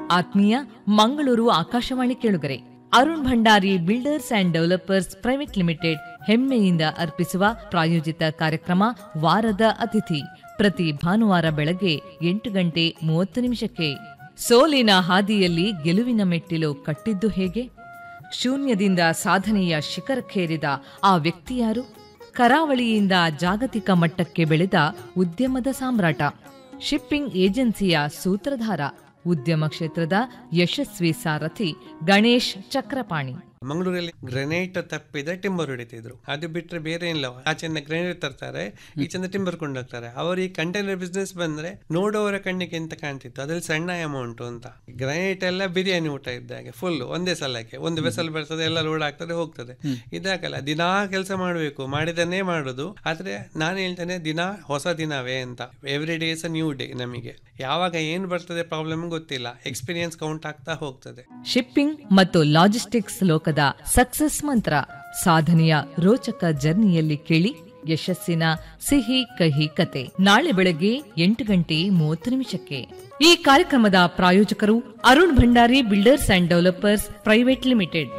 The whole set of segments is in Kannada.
ಆತ್ಮೀಯ ಮಂಗಳೂರು ಆಕಾಶವಾಣಿ ಕೇಳುಗರೆ Arun Bhandari builders and developers private limited ಹೆಮ್ಮೆಯಿಂದ ಅರ್ಪಿಸುವ ಪ್ರಾಯೋಜಿತ ಕಾರ್ಯಕ್ರಮ ವಾರದ ಅತಿಥಿ ಪ್ರತಿ ಭಾನುವಾರ ಬೆಳಗ್ಗೆ ಎಂಟು ಗಂಟೆ ಮೂವತ್ತು ನಿಮಿಷಕ್ಕೆ ಸೋಲಿನ ಹಾದಿಯಲ್ಲಿ ಗೆಲುವಿನ ಮೆಟ್ಟಿಲು ಕಟ್ಟಿದ್ದು ಹೇಗೆ ಶೂನ್ಯದಿಂದ ಸಾಧನೆಯ ಶಿಖರಕ್ಕೇರಿದ ಆ ವ್ಯಕ್ತಿ ಯಾರು ಕರಾವಳಿಯಿಂದ ಜಾಗತಿಕ ಮಟ್ಟಕ್ಕೆ ಬೆಳೆದ ಉದ್ಯಮದ ಸಾಮ್ರಾಟ ಶಿಪ್ಪಿಂಗ್ ಏಜೆನ್ಸಿಯ ಸೂತ್ರಧಾರ ಉದ್ಯಮ ಕ್ಷೇತ್ರದ ಯಶಸ್ವಿ ಸಾರಥಿ ಗಣೇಶ್ ಚಕ್ರಪಾಣಿ ಮಂಗಳೂರಲ್ಲಿ ಗ್ರೆನೈಟ್ ತಪ್ಪಿದ್ರೆ ಟಿಂಬರ್ ಹೊಡಿತಿದ್ರು ಅದು ಬಿಟ್ರೆ ಬೇರೆ ಏನಿಲ್ಲ ಆಚೆಯಿಂದ ಗ್ರೆನೈಟ್ ತರ್ತಾರೆ ಈಚೆಯಿಂದ ಟಿಂಬರ್ ಕೊಂಡೋಗ್ತಾರೆ ಅವರು ಈ ಕಂಟೈನರ್ ಬಿಸ್ನೆಸ್ ಬಂದ್ರೆ ನೋಡೋವರ ಕಣ್ಣಿಗೆ ಎಂತ ಕಾಣ್ತಿತ್ತು ಅದ್ರಲ್ಲಿ ಸಣ್ಣ ಅಮೌಂಟ್ ಅಂತ ಗ್ರೆನೈಟ್ ಎಲ್ಲ ಬಿರಿಯಾನಿ ಊಟ ಇದ್ದಾಗೆ ಫುಲ್ ಒಂದೇ ಸಲಕ್ಕೆ ಒಂದು ವೆಸಲ್ ಬರ್ತದೆ ಎಲ್ಲ ಲೋಡ್ ಆಗ್ತದೆ ಹೋಗ್ತದೆ ಇದಾಗಲ್ಲ ದಿನಾ ಕೆಲಸ ಮಾಡಬೇಕು ಮಾಡಿದನ್ನೇ ಮಾಡೋದು ಆದ್ರೆ ನಾನು ಹೇಳ್ತೇನೆ ದಿನ ಹೊಸ ದಿನವೇ ಅಂತ every day is a new day ನಮಗೆ ಯಾವಾಗ ಏನು ಬರ್ತದೆ ಪ್ರಾಬ್ಲಮ್ ಗೊತ್ತಿಲ್ಲ ಎಕ್ಸ್ಪೀರಿಯನ್ಸ್ ಕೌಂಟ್ ಆಗ್ತಾ ಹೋಗ್ತದೆ ಶಿಪ್ಪಿಂಗ್ ಮತ್ತು ಲಾಜಿಸ್ಟಿಕ್ಸ್ ಲೋಕದ ಸಕ್ಸಸ್ ಮಂತ್ರ ಸಾಧನೆಯ ರೋಚಕ ಜರ್ನಿಯಲ್ಲಿ ಕೇಳಿ ಯಶಸ್ಸಿನ ಸಿಹಿ ಕಹಿ ಕತೆ ನಾಳೆ ಬೆಳಗ್ಗೆ ಎಂಟು ಗಂಟೆ ಮೂವತ್ತು ನಿಮಿಷಕ್ಕೆ ಈ ಕಾರ್ಯಕ್ರಮದ ಪ್ರಾಯೋಜಕರು Arun Bhandari builders and developers private limited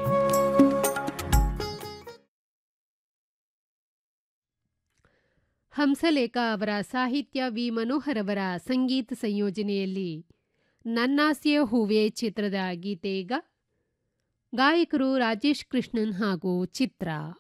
Hamsalekha ಅವರ ಸಾಹಿತ್ಯ ವಿ ಮನೋಹರ್ ಅವರ ಸಂಗೀತ ಸಂಯೋಜನೆಯಲ್ಲಿ ನನ್ನಾಸ್ಯ ಹೂವೆ ಚಿತ್ರದ ಗೀತೆ ಈಗ ಗಾಯಕರು ರಾಜೇಶ್ ಕೃಷ್ಣನ್ ಹಾಗೂ ಚಿತ್ರ